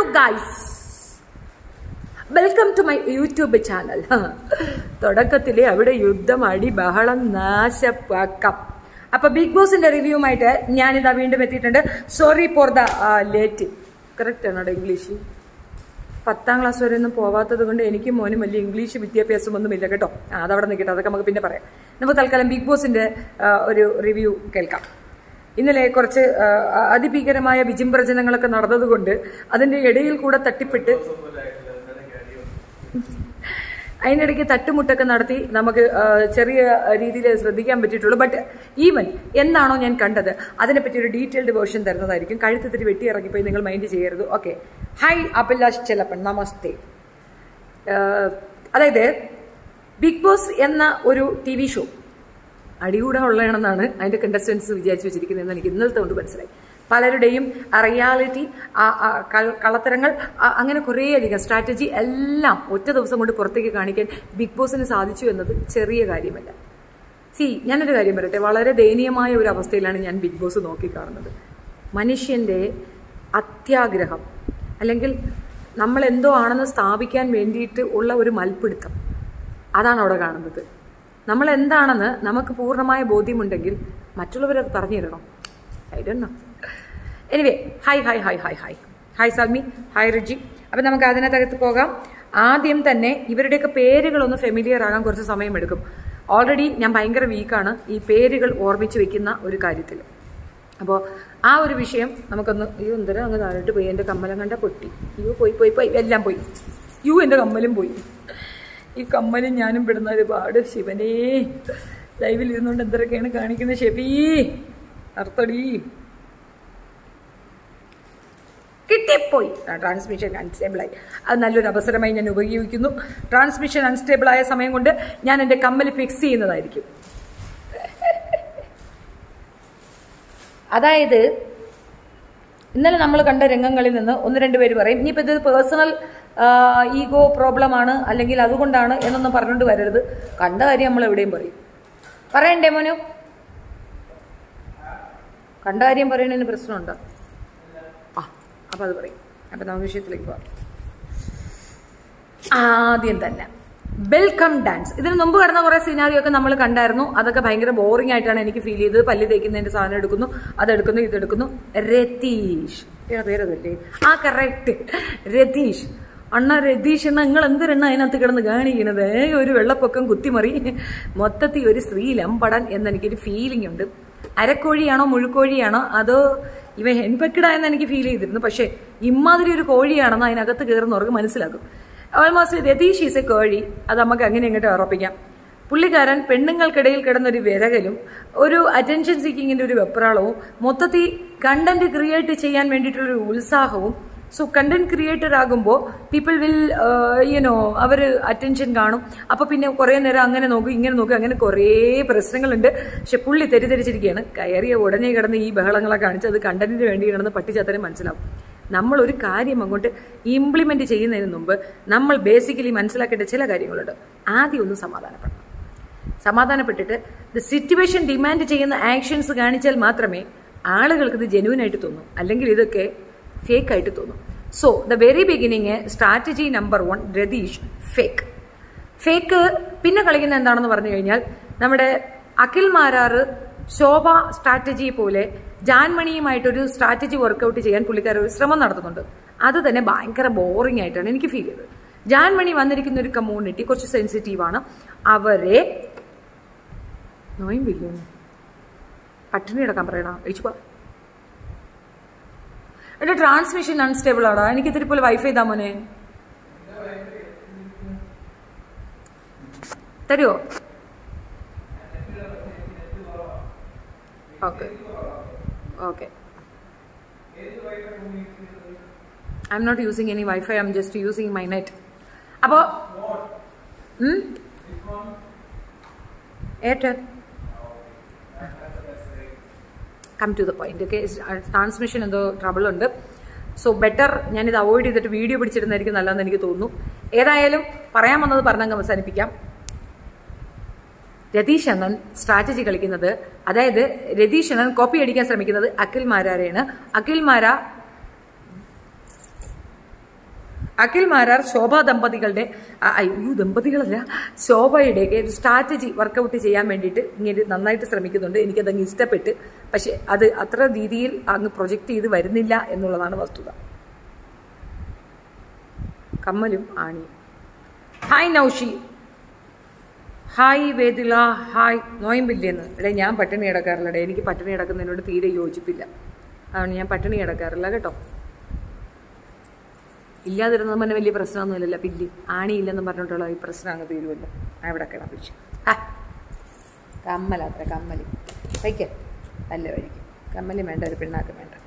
Guys welcome to my YouTube channel തുടക്കത്തിലെ അവിടെ യുദ്ധം അടി ബഹളം നാശപ്പാക്കം അപ്പൊ ബിഗ് ബോസിന്റെ റിവ്യൂമായിട്ട് ഞാനിതാ വീണ്ടും എത്തിയിട്ടുണ്ട് sorry for the late correct ആണോ ഇംഗ്ലീഷ് പത്താം ക്ലാസ് വരെ ഒന്നും പോവാത്തത് കൊണ്ട് എനിക്കും മോനും വലിയ ഇംഗ്ലീഷ് വിദ്യാഭ്യാസമൊന്നും ഇല്ല കേട്ടോ ആ, അതവിടെ നിൽക്കട്ടെ അതൊക്കെ നമുക്ക് പിന്നെ പറയാം നമുക്ക് തൽക്കാലം ബിഗ് ബോസിന്റെ ആ, ഒരു റിവ്യൂ കേൾക്കാം ഇന്നലെ കുറച്ച് ആ, അതിഭീകരമായ വിജിംപ്രചനങ്ങളൊക്കെ നടന്നതുകൊണ്ട് അതിന്റെ ഇടയിൽ കൂടെ തട്ടിപ്പെട്ട് അതിനിടയ്ക്ക് തട്ടുമുട്ടൊക്കെ നടത്തി നമുക്ക് ആ, ചെറിയ രീതിയിൽ ശ്രദ്ധിക്കാൻ പറ്റിയിട്ടുള്ളൂ ബട്ട് ഈവൻ എന്താണോ ഞാൻ കണ്ടത് അതിനെപ്പറ്റി ഒരു ഡീറ്റെയിൽഡ് വേർഷൻ തരുന്നതായിരിക്കും കഴുത്തത്തിരി വെട്ടി ഇറങ്ങിപ്പോയി നിങ്ങൾ മൈൻഡ് ചെയ്യരുത് ഓക്കെ ഹായ് അഭിലാഷ് ചെലപ്പൻ നമസ്തേ ആ, അതായത് ബിഗ് ബോസ് എന്ന ഒരു ടി വി ഷോ അടികൂടെ ഉള്ളതാണെന്നാണ് അതിന്റെ കണ്ടസ്റ്റൻസ് വിചാരിച്ചു വെച്ചിരിക്കുന്നതെന്ന് എനിക്ക് ഇന്നലത്തെ കൊണ്ട് മനസ്സിലായി പലരുടെയും റിയാലിറ്റി കളത്തരങ്ങൾ ആ, അങ്ങനെ കുറേയധികം സ്ട്രാറ്റജി എല്ലാം ഒറ്റ ദിവസം കൊണ്ട് പുറത്തേക്ക് കാണിക്കാൻ ബിഗ് ബോസിന് സാധിച്ചു എന്നത് ചെറിയ കാര്യമല്ല സി ഞാനൊരു കാര്യം പറയട്ടെ വളരെ ദയനീയമായ ഒരു അവസ്ഥയിലാണ് ഞാൻ ബിഗ് ബോസ് നോക്കിക്കാണുന്നത് മനുഷ്യന്റെ അത്യാഗ്രഹം അല്ലെങ്കിൽ നമ്മൾ എന്തോ ആണെന്ന് സ്ഥാപിക്കാൻ വേണ്ടിയിട്ട് ഉള്ള ഒരു മൽപ്പിടുത്തം അതാണ് അവിടെ കാണുന്നത് നമ്മൾ എന്താണെന്ന് നമുക്ക് പൂർണ്ണമായ ബോധ്യമുണ്ടെങ്കിൽ മറ്റുള്ളവരത് പറഞ്ഞു തരണം I do know anyway hi hi hi hi hi hi Salmi hi Riji അപ്പം നമുക്ക് അതിനകത്ത് പോകാം ആദ്യം തന്നെ ഇവരുടെയൊക്കെ പേരുകളൊന്ന് ഫെമിലിയർ ആകാൻ കുറച്ച് സമയമെടുക്കും ഓൾറെഡി ഞാൻ ഭയങ്കര വീക്കാണ് ഈ പേരുകൾ ഓർമ്മിച്ച് വെക്കുന്ന ഒരു കാര്യത്തിൽ അപ്പോൾ ആ ഒരു വിഷയം നമുക്കൊന്ന് അയ്യോ എന്തര അങ്ങ് താഴോട്ട് പോയി എൻ്റെ കമ്മലം കണ്ട പൊട്ടി അയ്യോ പോയി പോയി പോയി എല്ലാം പോയി യു എൻ്റെ കമ്മലും പോയി ഈ കമ്മലും ഞാനും പെടുന്ന ഒരുപാട് ശിവനേ ലൈവിൽ ഇരുന്നുകൊണ്ട് എന്തൊക്കെയാണ് കാണിക്കുന്നത് ഷെഫീ അർത്ഥടി കിട്ടിപ്പോയി ട്രാൻസ്മിഷൻ അൺസ്റ്റേബിളായി അത് നല്ലൊരു അവസരമായി ഞാൻ ഉപയോഗിക്കുന്നു ട്രാൻസ്മിഷൻ അൺസ്റ്റേബിൾ ആയ സമയം കൊണ്ട് ഞാൻ എൻ്റെ കമ്മൽ ഫിക്സ് ചെയ്യുന്നതായിരിക്കും അതായത് ഇന്നലെ നമ്മൾ കണ്ട രംഗങ്ങളിൽ നിന്ന് ഒന്ന് രണ്ട് പേര് പറയും ഇനിയിപ്പോൾ ഇത് പേഴ്സണൽ ഈഗോ പ്രോബ്ലം ആണ് അല്ലെങ്കിൽ അതുകൊണ്ടാണ് എന്നൊന്നും പറഞ്ഞുകൊണ്ട് വരരുത് കണ്ട കാര്യം നമ്മൾ എവിടെയും പറയും പറയണ്ടേ മോനു കണ്ട കാര്യം പറയുന്നതിന് പ്രശ്നമുണ്ടോ ആ അപ്പം അത് പറയും അപ്പം നമുക്ക് വിഷയത്തിലേക്ക് പോവാം ആദ്യം തന്നെ വെൽക്കം ഡാൻസ് ഇതിന് മുമ്പ് കടന്ന കുറെ സിനാരിയോ ഒക്കെ നമ്മൾ കണ്ടായിരുന്നു അതൊക്കെ ഭയങ്കര ബോറിംഗ് ആയിട്ടാണ് എനിക്ക് ഫീൽ ചെയ്തത് പല്ല് തേക്കുന്നതിന്റെ സാധനം എടുക്കുന്നു അതെടുക്കുന്നു ഇതെടുക്കുന്നു രതീഷ് ഏതാ പേരതല്ലേ ആ കറക്റ്റ് രതീഷ് അണ്ണ രതീഷ് എണ്ണ നിങ്ങൾ എന്തിനെണ്ണ അതിനകത്ത് കിടന്ന് കാണിക്കണത് ഏ, ഒരു വെള്ളപ്പൊക്കം കുത്തിമറി മൊത്തത്തിൽ ഒരു സ്ത്രീ ലമ്പടൻ എന്നെനിക്കൊരു ഫീലിംഗ് ഉണ്ട് അരക്കോഴിയാണോ മുഴുക്കോഴിയാണോ അതോ ഇവ ഹെൻപെക്കിടായെന്ന് എനിക്ക് ഫീൽ ചെയ്തിരുന്നു പക്ഷേ ഇമാതിരി ഒരു കോഴിയാണെന്ന് അതിനകത്ത് കയറുന്നവർക്ക് മനസ്സിലാക്കും ഓൾമോസ്റ്റ് രതീഷ് ഈസ് എ കോഴി അത് നമുക്ക് അങ്ങനെ ഇങ്ങോട്ട് ഉറപ്പിക്കാം പുള്ളിക്കാരൻ പെണ്ണുങ്ങൾക്കിടയിൽ കിടന്നൊരു വിരകലും ഒരു അറ്റൻഷൻ സീക്കിങ്ങിന്റെ ഒരു വെപ്രാളവും മൊത്തത്തിൽ കണ്ടന്റ് ക്രിയേറ്റ് ചെയ്യാൻ വേണ്ടിയിട്ടുള്ളൊരു ഉത്സാഹവും സോ കണ്ടന്റ് ക്രിയേറ്റർ ആകുമ്പോൾ പീപ്പിൾ വിൽ യുനോ അവർ അറ്റൻഷൻ കാണും അപ്പൊ പിന്നെ കുറേ നേരം അങ്ങനെ നോക്കും ഇങ്ങനെ നോക്കും അങ്ങനെ കുറേ പ്രശ്നങ്ങളുണ്ട് പക്ഷെ പുള്ളി തെറ്റിദ്ധരിച്ചിരിക്കുകയാണ് കയറിയ ഉടനെ കിടന്ന് ഈ ബഹളങ്ങളെ കാണിച്ച് അത് കണ്ടന്റിന് വേണ്ടി കിടന്ന് പട്ടിച്ചാത്തനെ മനസ്സിലാവും നമ്മൾ ഒരു കാര്യം അങ്ങോട്ട് ഇംപ്ലിമെന്റ് ചെയ്യുന്നതിന് മുമ്പ് നമ്മൾ ബേസിക്കലി മനസ്സിലാക്കേണ്ട ചില കാര്യങ്ങളുണ്ട് ആദ്യം ഒന്ന് സമാധാനപ്പെടണം സമാധാനപ്പെട്ടിട്ട് ദ സിറ്റുവേഷൻ ഡിമാൻഡ് ചെയ്യുന്ന ആക്ഷൻസ് കാണിച്ചാൽ മാത്രമേ ആളുകൾക്ക് ഇത് ജെനുവിൻ ആയിട്ട് തോന്നൂ അല്ലെങ്കിൽ ഇതൊക്കെ ഫേക്ക് ആയിട്ട് തോന്നും so the very beginning strategy number one Ratheesh fake fake പിന്നെ കളിക്കുന്ന എന്താണെന്ന് പറഞ്ഞു കഴിഞ്ഞാൽ നമ്മുടെ അഖിൽ മാരാറ് ശോഭ സ്ട്രാറ്റജി പോലെ ജാൻമണിയുമായിട്ടൊരു സ്ട്രാറ്റജി വർക്കൗട്ട് ചെയ്യാൻ പുള്ളിക്കാർ ഒരു ശ്രമം നടത്തുന്നുണ്ട് അത് തന്നെ ഭയങ്കര ബോറിംഗ് ആയിട്ടാണ് എനിക്ക് ഫീൽ ചെയ്തത് ജാൻമണി വന്നിരിക്കുന്ന ഒരു കമ്മ്യൂണിറ്റി കുറച്ച് സെൻസിറ്റീവ് ആണ് അവരെ നോയിമ്പില്ലോ പട്ടിണി കിടക്കാൻ പറയണ കഴിച്ചു എന്റെ ട്രാൻസ്മിഷൻ അൺസ്റ്റേബിൾ ആടാ എനിക്ക് ഇത്തിരി പോലെ വൈഫൈ താ മോനെ തരുമോ okay okay I am not using any wifi I am just using my net അപ്പോൾ Airtel come to the point okay transmission എന്തോ ട്രബിൾ ഉണ്ട് സോ ബെറ്റർ ഞാനിത് അവോയ്ഡ് ചെയ്തിട്ട് വീഡിയോ പിടിച്ചിരുന്നായിരിക്കും നല്ലതെന്ന് എനിക്ക് തോന്നുന്നു ഏതായാലും പറയാൻ വന്നത് പറഞ്ഞങ്ങ് അവസാനിപ്പിക്കാം രതീഷ് അണ്ണൻ സ്ട്രാറ്റജി കളിക്കുന്നത് അതായത് രതീഷ് അണ്ണൻ കോപ്പി അടിക്കാൻ ശ്രമിക്കുന്നത് അഖിൽ മാരാരെയാണ് അഖിൽ മാര അഖിൽ മാരാർ ശോഭ ദമ്പതികളുടെ ആ, അയ്യോ ദമ്പതികളല്ല ശോഭയുടെ ഒരു സ്ട്രാറ്റജി വർക്കൗട്ട് ചെയ്യാൻ വേണ്ടിയിട്ട് ഇങ്ങനെ നന്നായിട്ട് ശ്രമിക്കുന്നുണ്ട് എനിക്കതങ്ങ് ഇഷ്ടപ്പെട്ട് പക്ഷെ അത് അത്ര രീതിയിൽ അങ്ങ് പ്രൊജക്റ്റ് ചെയ്ത് വരുന്നില്ല എന്നുള്ളതാണ് വസ്തുത കമ്മലും ആണിയും hi Naushi hi Vedila hi നോയമ്പില്ലെന്ന് എടേ ഞാൻ പട്ടിണി കിടക്കാറില്ലടേ എനിക്ക് പട്ടിണി കിടക്കുന്നതിനോട് തീരെ യോജിപ്പില്ല അതുകൊണ്ട് ഞാൻ പട്ടിണി കിടക്കാറില്ല കേട്ടോ ഇല്ലാതിരുന്നത് തന്നെ വലിയ പ്രശ്നമൊന്നുമില്ലല്ലോ പില്ലി ആണിയില്ലെന്ന് പറഞ്ഞിട്ടുള്ള ഈ പ്രശ്നം അങ്ങ് തീരുമല്ലോ ആ ഇവിടെ കിടപ്പിച്ചു ആ കമ്മലാത്ര കമ്മല് വയ്ക്ക നല്ല വഴിക്ക് കമ്മല് വേണ്ട ഒരു പിണ്ണാക്കും വേണ്ട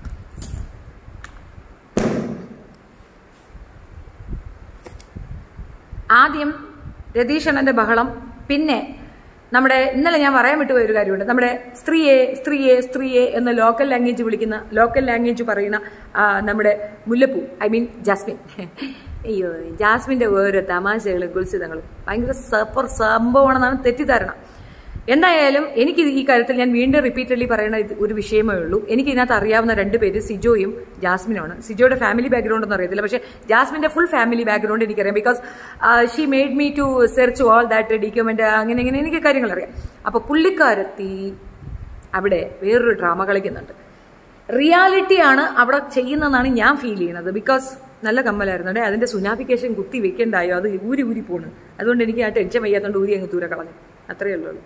ആദ്യം രതീഷണന്റെ ബഹളം പിന്നെ നമ്മുടെ ഇന്നലെ ഞാൻ പറയാൻ വിട്ടുപോയ ഒരു കാര്യമുണ്ട് നമ്മുടെ സ്ത്രീയെ സ്ത്രീയെ സ്ത്രീയെ എന്ന ലോക്കൽ ലാംഗ്വേജ് വിളിക്കുന്ന ലോക്കൽ ലാംഗ്വേജ് പറയുന്ന ആ, നമ്മുടെ മുല്ലപ്പൂ ഐ മീൻ ജാസ്മിൻ അയ്യോ ജാസ്മിന്റെ ഓരോ തമാശകളും കുൽസിതങ്ങളും ഭയങ്കര സപ്പർ സംഭവമാണെന്നാണ് തെറ്റിദ്ധാരണ എന്തായാലും എനിക്ക് ഈ കാര്യത്തിൽ ഞാൻ വീണ്ടും റിപ്പീറ്റഡ്ലി പറയുന്ന ഇത് ഒരു വിഷയമേ ഉള്ളൂ എനിക്ക് ഇതിനകത്ത് അറിയാവുന്ന രണ്ട് പേര് സിജോയും ജാസ്മിനുമാണ് സിജോയുടെ ഫാമിലി ബാക്ക്ഗ്രൗണ്ട് ഒന്നും അറിയത്തില്ല പക്ഷേ ജാസ്മിന്റെ ഫുൾ ഫാമിലി ബാക്ക്ഗ്രൗണ്ട് എനിക്കറിയാം because she made me to search all that document അങ്ങനെ ഇങ്ങനെ എനിക്ക് കാര്യങ്ങൾ അറിയാം അപ്പൊ പുള്ളിക്കാരത്തി അവിടെ വേറൊരു ഡ്രാമ കളിക്കുന്നുണ്ട് റിയാലിറ്റിയാണ് അവിടെ ചെയ്യുന്നതെന്നാണ് ഞാൻ ഫീൽ ചെയ്യുന്നത് ബിക്കോസ് നല്ല കമ്മലായിരുന്നു അവിടെ അതിന്റെ സുനാഫിക്കേഷൻ കുത്തി വെക്കണ്ടായോ അത് ഊരി ഊരി പോണ് അതുകൊണ്ട് എനിക്ക് ആ ടെൻഷൻ വയ്യാത്തതുകൊണ്ട് ഊരി അങ്ങ് ദൂരെ കളഞ്ഞു അത്രയേ ഉള്ളൂ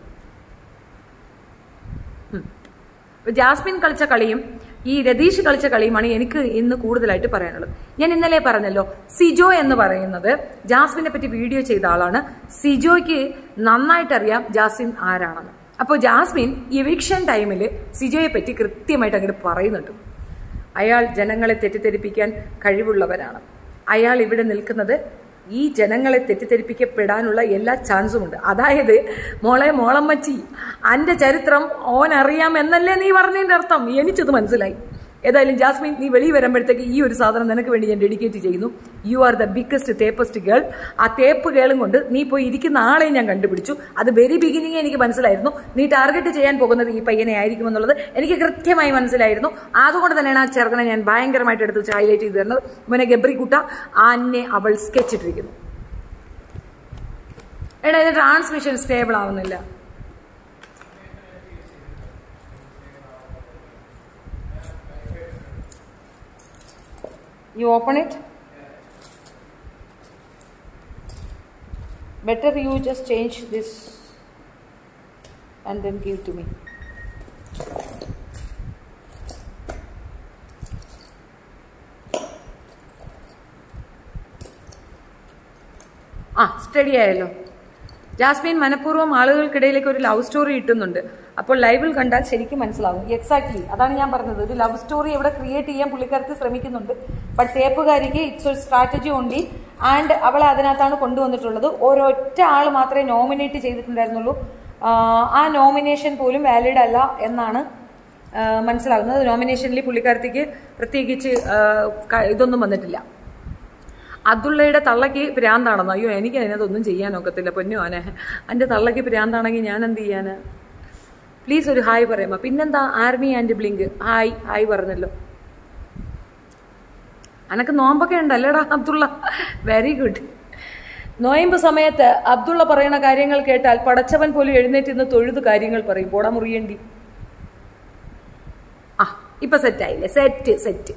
ജാസ്മിൻ കളിച്ച കളിയും ഈ രതീഷ് കളിച്ച കളിയുമാണ് എനിക്ക് ഇന്ന് കൂടുതലായിട്ട് പറയാനുള്ളത് ഞാൻ ഇന്നലെ പറഞ്ഞല്ലോ സിജോ എന്ന് പറയുന്നത് ജാസ്മിനെ പറ്റി വീഡിയോ ചെയ്ത ആളാണ് സിജോയ്ക്ക് നന്നായിട്ട് അറിയാം ജാസ്മിൻ ആരാണെന്ന് അപ്പോൾ ജാസ്മിൻ എവിക്ഷൻ ടൈമിൽ സിജോയെ പറ്റി കൃത്യമായിട്ട് അങ്ങോട്ട് പറയുന്നുണ്ട് അയാൾ ജനങ്ങളെ തെറ്റിദ്ധരിപ്പിക്കാൻ കഴിവുള്ളവരാണ് അയാൾ ഇവിടെ നിൽക്കുന്നത് ഈ ജനങ്ങളെ തെറ്റിദ്ധരിപ്പിക്കപ്പെടാനുള്ള എല്ലാ ചാൻസും ഉണ്ട് അതായത് മോളെ മോളമ്മച്ചി അന്റെ ചരിത്രം ഓൻ അറിയാം എന്നല്ലേ നീ പറഞ്ഞതിന്റെ അർത്ഥം എനിക്കത് മനസ്സിലായി ഏതായാലും ജാസ്മിൻ നീ വെളി വരുമ്പോഴത്തേക്ക് ഈ ഒരു സാധനം നിനക്ക് വേണ്ടി ഞാൻ ഡെഡിക്കേറ്റ് ചെയ്യുന്നു യു ആർ ദ ബിഗ്ഗസ്റ്റ് തേപ്പസ്റ്റ് ഗേൾ ആ തേപ്പ് ഗേളും കൊണ്ട് നീ പോയി ഇരിക്കുന്ന ആളെ ഞാൻ കണ്ടുപിടിച്ചു അത് വെരി ബിഗിനിങ് എനിക്ക് മനസ്സിലായിരുന്നു നീ ടാർഗറ്റ് ചെയ്യാൻ പോകുന്നത് ഈ പയ്യനെ ആയിരിക്കും എന്നുള്ളത് എനിക്ക് കൃത്യമായി മനസ്സിലായിരുന്നു അതുകൊണ്ട് തന്നെയാണ് ആ ചെറുക്കനെ ഞാൻ ഭയങ്കരമായിട്ട് എടുത്ത് വെച്ച് ഹൈലൈറ്റ് ചെയ്ത് തരുന്നത് മോനെ ഗബ്രിക്കുട്ട ആന്നെ അവൾ സ്കെച്ച് ഇട്ടിരിക്കുന്നു എടാ ഇത് ട്രാൻസ്മിഷൻ സ്റ്റേബിൾ ആവുന്നില്ല You open it. Better you just change this and then give to me. ആ സ്റ്റഡി ആയല്ലോ ജാസ്മിൻ മനഃപൂർവ്വം ആളുകൾക്കിടയിലേക്ക് ഒരു ലവ് സ്റ്റോറി ഇട്ടുന്നുണ്ട് അപ്പോൾ ലൈവിൽ കണ്ടാൽ ശരിക്കും മനസ്സിലാവും എക്സാക്ട്ലി അതാണ് ഞാൻ പറഞ്ഞത് ഒരു ലവ് സ്റ്റോറി ഇവിടെ ക്രിയേറ്റ് ചെയ്യാൻ പുള്ളിക്കാരത്ത് ശ്രമിക്കുന്നുണ്ട് ബട്ട് തേപ്പുകാരിക്ക് ഇറ്റ്സ് ഒരു സ്ട്രാറ്റജി ഓൺലി ആൻഡ് അവളെ അതിനകത്താണ് കൊണ്ടുവന്നിട്ടുള്ളത് ഒരൊറ്റ ആൾ മാത്രമേ നോമിനേറ്റ് ചെയ്തിട്ടുണ്ടായിരുന്നുള്ളൂ ആഹ് ആ നോമിനേഷൻ പോലും വാലിഡ് അല്ല എന്നാണ് ആഹ് മനസ്സിലാകുന്നത് നോമിനേഷനിൽ പുള്ളിക്കാരത്തേക്ക് പ്രത്യേകിച്ച് ആഹ് ക- ഇതൊന്നും വന്നിട്ടില്ല അബ്ദുള്ളയുടെ തള്ളയ്ക്ക് ഭ്രാന്താണെന്നോ അയ്യോ എനിക്ക് അതിനകത്തൊന്നും ചെയ്യാനൊക്കത്തില്ല പൊന്നു മോനെ എൻ്റെ തള്ളയ്ക്ക് ഭ്രാന്താണെങ്കിൽ ഞാൻ എന്ത് ചെയ്യാന് പ്ലീസ് ഒരു ഹായ് പറയുമ്പോ പിന്നെന്താ army and blink hi hi പറഞ്ഞല്ലോ അനക്ക് നോമ്പൊക്കെ ഉണ്ടല്ലേടാ അബ്ദുള്ള വെരി ഗുഡ് നോയമ്പ് സമയത്ത് അബ്ദുള്ള പറയുന്ന കാര്യങ്ങൾ കേട്ടാൽ പടച്ചവൻ പോലും എഴുന്നേറ്റ് ഇന്ന് തൊഴുത് കാര്യങ്ങൾ പറയും പോടാ മുറിയേണ്ടി ആ ഇപ്പൊ സെറ്റായില്ലേ സെറ്റ് സെറ്റ്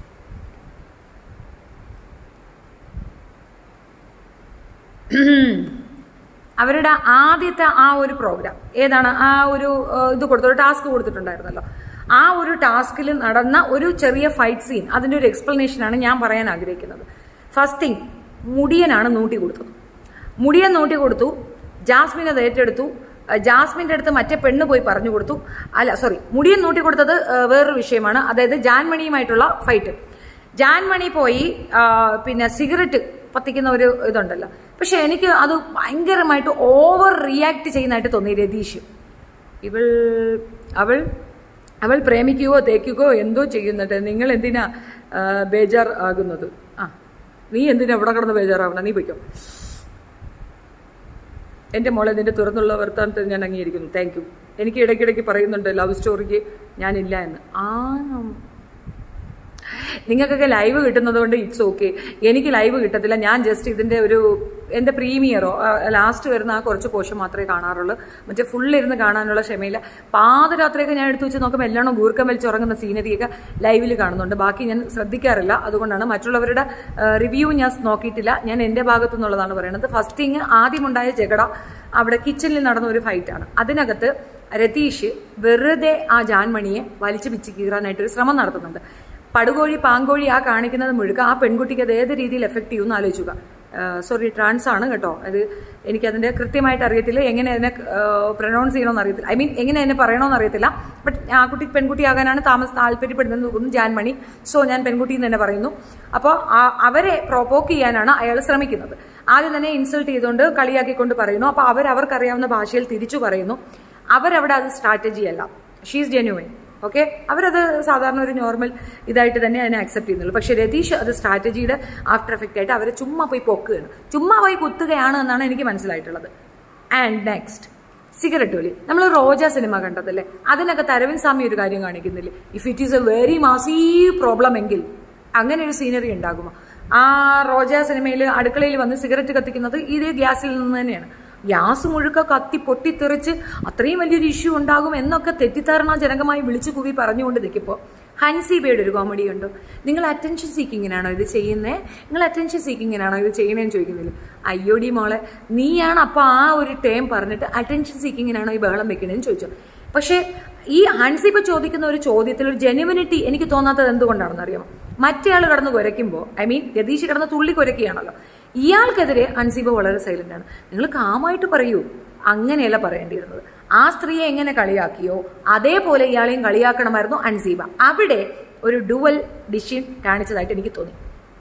അവരുടെ ആദ്യത്തെ ആ ഒരു പ്രോഗ്രാം ഏതാണ് ആ ഒരു ഏഹ്, ഇത് കൊടുത്തു ഒരു ടാസ്ക് കൊടുത്തിട്ടുണ്ടായിരുന്നല്ലോ ആ ഒരു ടാസ്കിൽ നടന്ന ഒരു ചെറിയ ഫൈറ്റ് സീൻ അതിന്റെ ഒരു എക്സ്പ്ലനേഷനാണ് ഞാൻ പറയാൻ ആഗ്രഹിക്കുന്നത് ഫസ്റ്റ് തിങ് മുടിയനാണ് നൂട്ടി കൊടുത്തത് മുടിയൻ നൂട്ടി കൊടുത്തു ജാസ്മിൻ അത് ഏറ്റെടുത്തു ഏഹ്, ജാസ്മിന്റെ അടുത്ത് മറ്റേ പെണ്ണ് പോയി പറഞ്ഞു കൊടുത്തു അല്ല സോറി മുടിയൻ നൂട്ടി കൊടുത്തത് ഏഹ്, വേറൊരു വിഷയമാണ് അതായത് ജാൻമണിയുമായിട്ടുള്ള ഫൈറ്റ് ജാൻമണി പോയി ആ, പിന്നെ സിഗരറ്റ് പത്തിക്കുന്ന ഒരു ഇതുണ്ടല്ലോ പക്ഷെ എനിക്ക് അത് ഭയങ്കരമായിട്ട് ഓവർ റിയാക്ട് ചെയ്യുന്നതായിട്ട് തോന്നി രതീഷ് ഇവൾ അവൾ അവൾ പ്രേമിക്കുകയോ തേക്കുകയോ എന്തോ ചെയ്യുന്നുണ്ട് നിങ്ങൾ എന്തിനാ ആ, ബേജാർ ആകുന്നത് ആ നീ എന്തിനാ ഇവിടെ കിടന്ന് ബേജാറാവണം നീ പൊയ്ക്കോ എൻ്റെ മോളെ നിന്റെ തുറന്നുള്ള വർത്താനത്തിൽ ഞാൻ അംഗീകരിക്കുന്നു താങ്ക് യു എനിക്ക് ഇടയ്ക്കിടയ്ക്ക് പറയുന്നുണ്ട് ലവ് സ്റ്റോറിക്ക് ഞാനില്ല എന്ന് ആ നിങ്ങൾക്കൊക്കെ ലൈവ് കിട്ടുന്നത് കൊണ്ട് ഇറ്റ്സ് ഓക്കെ എനിക്ക് ലൈവ് കിട്ടത്തില്ല ഞാൻ ജസ്റ്റ് ഇതിന്റെ ഒരു എന്റെ പ്രീമിയറോ ലാസ്റ്റ് വരുന്ന ആ കുറച്ച് പോഷൻ മാത്രമേ കാണാറുള്ളൂ മറ്റേ ഫുൾ ഇരുന്ന് കാണാനുള്ള ക്ഷമയില്ല പാതരാത്രിയൊക്കെ ഞാൻ എടുത്തു വെച്ച് നോക്കുമ്പോൾ എല്ലാം ഗൂർക്കം വലിച്ചുറങ്ങുന്ന സീനറിയൊക്കെ ലൈവിൽ കാണുന്നുണ്ട് ബാക്കി ഞാൻ ശ്രദ്ധിക്കാറില്ല അതുകൊണ്ടാണ് മറ്റുള്ളവരുടെ റിവ്യൂ ഞാൻ നോക്കിയിട്ടില്ല ഞാൻ എന്റെ ഭാഗത്തു നിന്നുള്ളതാണ് പറയുന്നത് ഫസ്റ്റ് തിങ് ആദ്യമുണ്ടായ ജഗട അവിടെ കിച്ചണിൽ നടന്ന ഒരു ഫൈറ്റാണ് അതിനകത്ത് രതീഷ് വെറുതെ ആ ജാൻമണിയെ വലിച്ചു പിച്ച് കീറാനായിട്ട് ഒരു ശ്രമം നടത്തുന്നുണ്ട് പടുകോഴി പാങ്കോഴി ആ കാണിക്കുന്നത് മുഴുക്ക ആ പെൺകുട്ടിക്ക് അത് ഏത് രീതിയിൽ എഫക്ട് ചെയ്യുമെന്ന് ആലോചിക്കുക സോറി ട്രാൻസ് ആണ് കേട്ടോ അത് എനിക്കതിന്റെ കൃത്യമായിട്ട് അറിയത്തില്ല എങ്ങനെ അതിനെ പ്രൊനൗൺസ് ചെയ്യണമെന്ന് അറിയത്തില്ല ഐ മീൻ എങ്ങനെ അതിനെ പറയണമെന്ന് അറിയത്തില്ല ബട്ട് ആ കുട്ടി പെൺകുട്ടിയാകാനാണ് താമസ് താല്പര്യപ്പെടുന്നത് തോന്നുന്നു ജാൻമണി സോ ഞാൻ പെൺകുട്ടി എന്ന് തന്നെ പറയുന്നു അപ്പോൾ അവരെ പ്രൊപ്പോക്ക് ചെയ്യാനാണ് അയാൾ ശ്രമിക്കുന്നത് ആദ്യം തന്നെ ഇൻസൾട്ട് ചെയ്തുകൊണ്ട് കളിയാക്കിക്കൊണ്ട് പറയുന്നു അപ്പോൾ അവർ അവർക്കറിയാവുന്ന ഭാഷയിൽ തിരിച്ചു പറയുന്നു അവരവിടെ അത് സ്ട്രാറ്റജി അല്ല ഷീസ് ജെന്യുവൻ ഓക്കെ അവരത് സാധാരണ ഒരു നോർമൽ ഇതായിട്ട് തന്നെ അതിനെ അക്സെപ്റ്റ് ചെയ്യുന്നുള്ളൂ പക്ഷെ രതീഷ് അത് സ്ട്രാറ്റജിയുടെ ആഫ്റ്റർ എഫക്റ്റ് ആയിട്ട് അവരെ ചുമ്മാ പോയി പൊക്കുകയാണ് ചുമ്മാ പോയി കുത്തുകയാണ് എന്നാണ് എനിക്ക് മനസ്സിലായിട്ടുള്ളത് ആൻഡ് നെക്സ്റ്റ് സിഗരറ്റ് വലി നമ്മൾ റോജ സിനിമ കണ്ടതല്ലേ അതിനകത്ത് അരവിന്ദ് സ്വാമി ഒരു കാര്യം കാണിക്കുന്നില്ലേ if it is a very massive problem എങ്കിൽ അങ്ങനെ ഒരു സീനറി ഉണ്ടാകുമോ ആ റോജ സിനിമയിൽ അടുക്കളയിൽ വന്ന് സിഗരറ്റ് കത്തിക്കുന്നത് ഇതേ ഗ്യാസിൽ നിന്ന് തന്നെയാണ് ഗ്യാസ് മുഴുക്ക കത്തി പൊട്ടിത്തെറിച്ച് അത്രയും വലിയൊരു ഇഷ്യൂ ഉണ്ടാകും എന്നൊക്കെ തെറ്റിദ്ധാരണാജനകമായി വിളിച്ചു കൂവി പറഞ്ഞുകൊണ്ട് നിൽക്കുമ്പോൾ ഹൻസീബയുടെ ഒരു കോമഡി ഉണ്ടോ നിങ്ങൾ അറ്റൻഷൻ സീക്കിങ്ങിനാണോ ഇത് ചെയ്യുന്നത് നിങ്ങൾ അറ്റൻഷൻ സീക്കിങ്ങിനാണോ ഇത് ചെയ്യണേന്ന് ചോദിക്കുന്നില്ല അയ്യോടി മോളെ നീയാണ് അപ്പൊ ആ ഒരു ടേം പറഞ്ഞിട്ട് അറ്റൻഷൻ സീക്കിങ്ങിനാണോ ഈ ബഹളം വെക്കണേന്ന് ചോദിച്ചു പക്ഷേ ഈ ഹൻസിബ ചോദിക്കുന്ന ഒരു ചോദ്യത്തിൽ ഒരു ജെനുവിനിറ്റി എനിക്ക് തോന്നാത്തത് എന്തുകൊണ്ടാണെന്ന് അറിയാമോ മറ്റേ ആൾ കടന്ന് കുരയ്ക്കുമ്പോൾ ഐ മീൻ രതീഷ് കിടന്ന് തുള്ളി കുരയ്ക്കുകയാണല്ലോ ഇയാൾക്കെതിരെ ഹൻസിബ വളരെ സൈലന്റ് ആണ് നിങ്ങൾ കാമായിട്ട് പറയൂ അങ്ങനെയല്ല പറയേണ്ടിയിരുന്നത് ആ സ്ത്രീയെ എങ്ങനെ കളിയാക്കിയോ അതേപോലെ ഇയാളെയും കളിയാക്കണമായിരുന്നു അൻസീബ അവിടെ ഒരു ഡുവൽ ഡിഷിൻ കാണിച്ചതായിട്ട് എനിക്ക് തോന്നി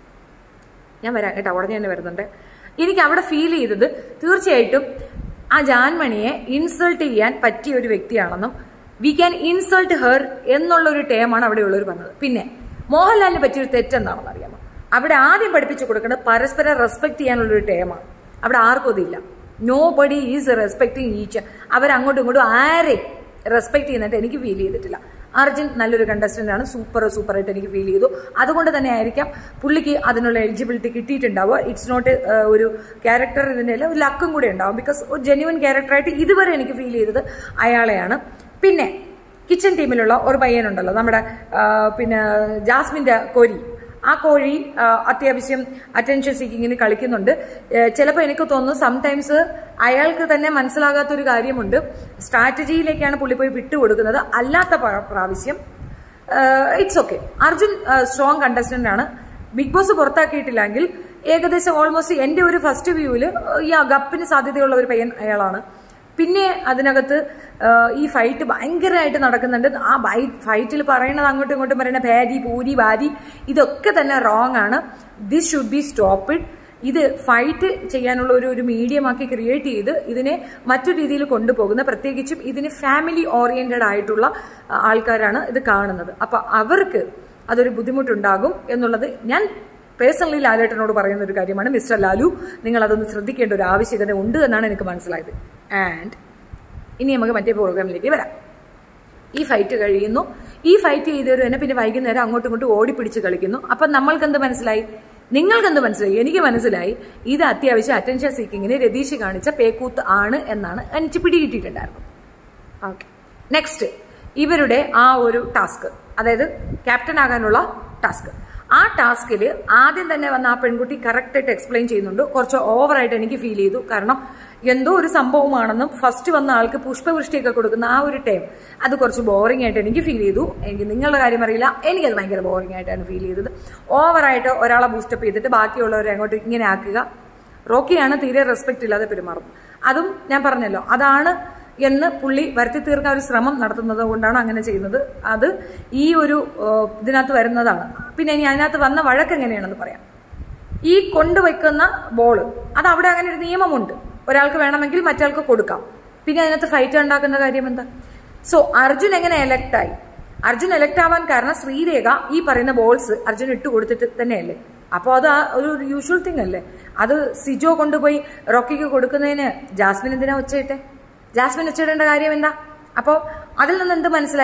ഞാൻ വരാം കേട്ടോ ഉടനെ തന്നെ വരുന്നുണ്ട് എനിക്ക് അവിടെ ഫീൽ ചെയ്തത് തീർച്ചയായിട്ടും ആ ജാൻമണിയെ ഇൻസൾട്ട് ചെയ്യാൻ പറ്റിയ ഒരു വ്യക്തിയാണെന്നും വി ക്യാൻ ഇൻസൾട്ട് ഹെർ എന്നുള്ള ഒരു ടേമാണ് അവിടെ ഉള്ളവർ പറഞ്ഞത് പിന്നെ മോഹൻലാലിന് പറ്റിയൊരു തെറ്റെന്താണെന്ന് അറിയാമോ അവിടെ ആദ്യം പഠിപ്പിച്ചു കൊടുക്കേണ്ടത് പരസ്പരം റെസ്പെക്ട് ചെയ്യാനുള്ള ഒരു ടേമാണ് അവിടെ ആർക്കും അതില്ല nobody is respecting each അവരങ്ങോട്ടും ഇങ്ങോട്ടും ആരെ റെസ്പെക്ട് ചെയ്യുന്നതായിട്ട് എനിക്ക് ഫീൽ ചെയ്തിട്ടില്ല അർജുൻ നല്ലൊരു കണ്ടസ്റ്റന്റ് ആണ് സൂപ്പർ സൂപ്പർ ആയിട്ട് എനിക്ക് ഫീൽ ചെയ്തു അതുകൊണ്ട് തന്നെ ആയിരിക്കാം പുള്ളിക്ക് അതിനുള്ള എലിജിബിലിറ്റി കിട്ടിയിട്ടുണ്ടാവുക ഇറ്റ്സ് നോട്ട് ഒരു ക്യാരക്ടർ ഇതിൻ്റെ ഒരു ലക്കും കൂടെ ഉണ്ടാവും ബിക്കോസ് ഒരു ജെന്യുവൻ ക്യാരക്ടറായിട്ട് ഇതുവരെ എനിക്ക് ഫീൽ ചെയ്തത് അയാളെയാണ് പിന്നെ കിച്ചൺ ടീമിലുള്ള ഒരു പയ്യനുണ്ടല്ലോ നമ്മുടെ പിന്നെ ജാസ്മിന്റെ കോരി ആ കോഴി അത്യാവശ്യം അറ്റൻഷൻ സീക്കിങ്ങിന് കളിക്കുന്നുണ്ട് ചിലപ്പോൾ എനിക്ക് തോന്നുന്നു സംടൈംസ് അയാൾക്ക് തന്നെ മനസ്സിലാകാത്ത ഒരു കാര്യമുണ്ട് സ്ട്രാറ്റജിയിലേക്കാണ് പുള്ളി പോയി വിട്ടുകൊടുക്കുന്നത് അല്ലാത്ത പ്രാവശ്യം it's okay Arjun strong contestant ആണ് ബിഗ് ബോസ് പുറത്താക്കിയിട്ടില്ലെങ്കിൽ ഏകദേശം ഓൾമോസ്റ്റ് എന്റെ ഒരു ഫസ്റ്റ് വ്യൂവിൽ ഈ ഗപ്പിന് സാധ്യതയുള്ള ഒരു പയ്യൻ അയാളാണ് പിന്നെ അതിനകത്ത് ഈ ഫൈറ്റ് ഭയങ്കരമായിട്ട് നടക്കുന്നുണ്ട് ആ ഫൈറ്റിൽ പറയുന്നത് അങ്ങോട്ടും ഇങ്ങോട്ടും പറയുന്ന ഭാരി പൂരി ഭാരി ഇതൊക്കെ തന്നെ റോങ് ആണ് ദിസ് ഷുഡ് ബി സ്റ്റോപ്പിഡ് ഇത് ഫൈറ്റ് ചെയ്യാനുള്ള ഒരു ഒരു മീഡിയമാക്കി ക്രിയേറ്റ് ചെയ്ത് ഇതിനെ മറ്റു രീതിയിൽ കൊണ്ടുപോകുന്ന പ്രത്യേകിച്ചും ഇതിന് ഫാമിലി ഓറിയന്റഡ് ആയിട്ടുള്ള ആൾക്കാരാണ് ഇത് കാണുന്നത് അപ്പൊ അവർക്ക് അതൊരു ബുദ്ധിമുട്ടുണ്ടാകും എന്നുള്ളത് ഞാൻ പേഴ്സണലി ലാലേട്ടനോട് പറയുന്ന ഒരു കാര്യമാണ് മിസ്റ്റർ ലാലു നിങ്ങൾ അതൊന്ന് ശ്രദ്ധിക്കേണ്ട ഒരു ആവശ്യകത ഉണ്ട് എന്നാണ് എനിക്ക് മനസ്സിലായത് ആൻഡ് ഇനി നമുക്ക് മറ്റേ പ്രോഗ്രാമിലേക്ക് വരാം ഈ ഫൈറ്റ് കഴിയുന്നു ഈ ഫൈറ്റ് ചെയ്തവർ തന്നെ പിന്നെ വൈകുന്നേരം അങ്ങോട്ടും ഇങ്ങോട്ടും ഓടിപ്പിടിച്ച് കളിക്കുന്നു അപ്പം നമ്മൾക്ക് എന്ത് മനസ്സിലായി നിങ്ങൾക്ക് എന്ത് മനസ്സിലായി എനിക്ക് മനസ്സിലായി ഇത് അത്യാവശ്യം അറ്റൻഷൻ സീക്കിങ്ങിന് രതീഷ് കാണിച്ച പേക്കൂത്ത് ആണ് എന്നാണ് എനിക്ക് പിടികിട്ടിയിട്ടുണ്ടായിരുന്നു ഓക്കെ നെക്സ്റ്റ് ഇവരുടെ ആ ഒരു ടാസ്ക് അതായത് ക്യാപ്റ്റൻ ആകാനുള്ള ടാസ്ക് ആ ടാസ്കിൽ ആദ്യം തന്നെ വന്ന ആ പെൺകുട്ടി കറക്റ്റായിട്ട് എക്സ്പ്ലെയിൻ ചെയ്യുന്നുണ്ട് കുറച്ച് ഓവറായിട്ട് എനിക്ക് ഫീൽ ചെയ്തു കാരണം എന്തോ ഒരു സംഭവമാണെന്നും ഫസ്റ്റ് വന്ന ആൾക്ക് പുഷ്പവൃഷ്ടിയൊക്കെ കൊടുക്കുന്ന ആ ഒരു ടൈം അത് കുറച്ച് ബോറിംഗ് ആയിട്ട് എനിക്ക് ഫീൽ ചെയ്തു എനിക്ക് നിങ്ങളുടെ കാര്യം അറിയില്ല എനിക്കത് ഭയങ്കര ബോറിംഗ് ആയിട്ടാണ് ഫീൽ ചെയ്തത് ഓവറായിട്ട് ഒരാളെ ബൂസ്റ്റപ്പ് ചെയ്തിട്ട് ബാക്കിയുള്ളവരെ അങ്ങോട്ട് ഇങ്ങനെ ആക്കുക റോക്കിയാണ് തീരെ റെസ്പെക്ട് ഇല്ലാതെ പെരുമാറുന്നത് അതും ഞാൻ പറഞ്ഞല്ലോ അതാണ് എന്ന് പുള്ളി വരുത്തി തീർക്കാൻ ഒരു ശ്രമം നടത്തുന്നത് കൊണ്ടാണ് അങ്ങനെ ചെയ്യുന്നത് അത് ഈ ഒരു ഇതിനകത്ത് വരുന്നതാണ് പിന്നെ ഇനി അതിനകത്ത് വന്ന വഴക്ക് എങ്ങനെയാണെന്ന് പറയാം ഈ കൊണ്ടുവയ്ക്കുന്ന ബോള് അത് അവിടെ അങ്ങനെ ഒരു നിയമമുണ്ട് ഒരാൾക്ക് വേണമെങ്കിൽ മറ്റയാൾക്ക് കൊടുക്കാം പിന്നെ അതിനകത്ത് ഫൈറ്റ് ഉണ്ടാക്കുന്ന കാര്യം എന്താ സോ അർജുൻ എങ്ങനെ എലക്ട് ആയി അർജുൻ എലക്ട് ആവാൻ കാരണം ശ്രീരേഖ ഈ പറയുന്ന ബോൾസ് അർജുൻ ഇട്ട് കൊടുത്തിട്ട് തന്നെയല്ലേ അപ്പോൾ അത് ഒരു യൂഷ്വൽ തിങ് അല്ലേ അത് സിജോ കൊണ്ടുപോയി റോക്കിക്ക് കൊടുക്കുന്നതിന് ജാസ്മിൻ എന്തിനാ ഒച്ചയിട്ടെ ജാസ്മിൻ ഒച്ചയിടേണ്ട കാര്യം എന്താ അപ്പോൾ അതിൽ നിന്ന് എന്ത് മനസ്സിലായി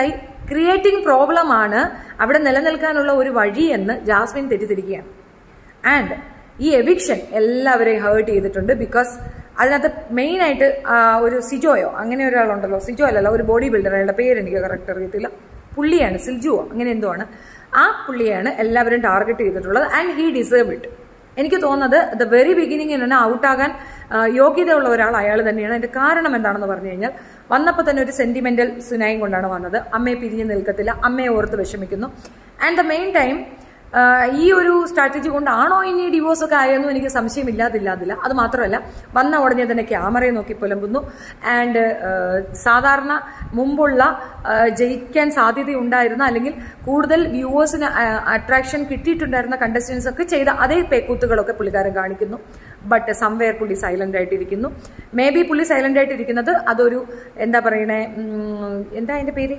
ക്രിയേറ്റിംഗ് പ്രോബ്ലം ആണ് അവിടെ നിലനിൽക്കാനുള്ള ഒരു വഴി എന്ന് ജാസ്മിൻ തെറ്റിദ്ധരിക്കുകയാണ് ആൻഡ് ഈ എവിക്ഷൻ എല്ലാവരെയും ഹേർട്ട് ചെയ്തിട്ടുണ്ട് ബിക്കോസ് അതിനകത്ത് മെയിൻ ആയിട്ട് ആ, ഒരു സിജോയോ അങ്ങനെ ഒരാളുണ്ടല്ലോ സിജോ അല്ലല്ലോ ഒരു ബോഡി ബിൽഡർ അയാളുടെ പേര് എനിക്ക് കറക്റ്റ് അറിയത്തില്ല പുള്ളിയാണ് സിൽജുവോ അങ്ങനെ എന്തോ ആണ് ആ പുള്ളിയാണ് എല്ലാവരും ടാർഗറ്റ് ചെയ്തിട്ടുള്ളത് ആൻഡ് ഹി ഡിസേർവ് ഇറ്റ് എനിക്ക് തോന്നുന്നത് ദ വെരി ബിഗിനിങ്ങിൽ തന്നെ ഔട്ടാകാൻ യോഗ്യതയുള്ള ഒരാൾ അയാൾ തന്നെയാണ് അതിന്റെ കാരണം എന്താണെന്ന് പറഞ്ഞു കഴിഞ്ഞാൽ വന്നപ്പോൾ തന്നെ ഒരു സെന്റിമെന്റൽ സുനായും കൊണ്ടാണ് വന്നത് അമ്മയെ പിരിഞ്ഞു നിൽക്കത്തില്ല അമ്മയെ ഓർത്ത് വിഷമിക്കുന്നു ആൻഡ് ദ മെയിൻ ടൈം ഈ ഒരു സ്ട്രാറ്റജി കൊണ്ടാണോ ഇനി ഡിവോഴ്സ് ഒക്കെ ആയെന്നും എനിക്ക് സംശയമില്ലാതില്ലാതില്ല അത് മാത്രമല്ല വന്ന ഉടനെ തന്നെ ക്യാമറയെ നോക്കി പുലമ്പുന്നു ആൻഡ് സാധാരണ മുമ്പുള്ള ആ, ജയിക്കാൻ സാധ്യതയുണ്ടായിരുന്ന അല്ലെങ്കിൽ കൂടുതൽ വ്യൂവേഴ്സിന് അട്രാക്ഷൻ കിട്ടിയിട്ടുണ്ടായിരുന്ന കണ്ടസ്റ്റൻസ് ഒക്കെ ചെയ്ത അതേ പേക്കൂത്തുകളൊക്കെ പുള്ളിക്കാരൻ കാണിക്കുന്നു ബട്ട് സംവെയർ പുള്ളി സൈലന്റ് ആയിട്ടിരിക്കുന്നു മേ ബി പുള്ളി സൈലന്റ് ആയിട്ടിരിക്കുന്നത് അതൊരു എന്താ പറയണേ ഉം, എന്താ അതിന്റെ പേര്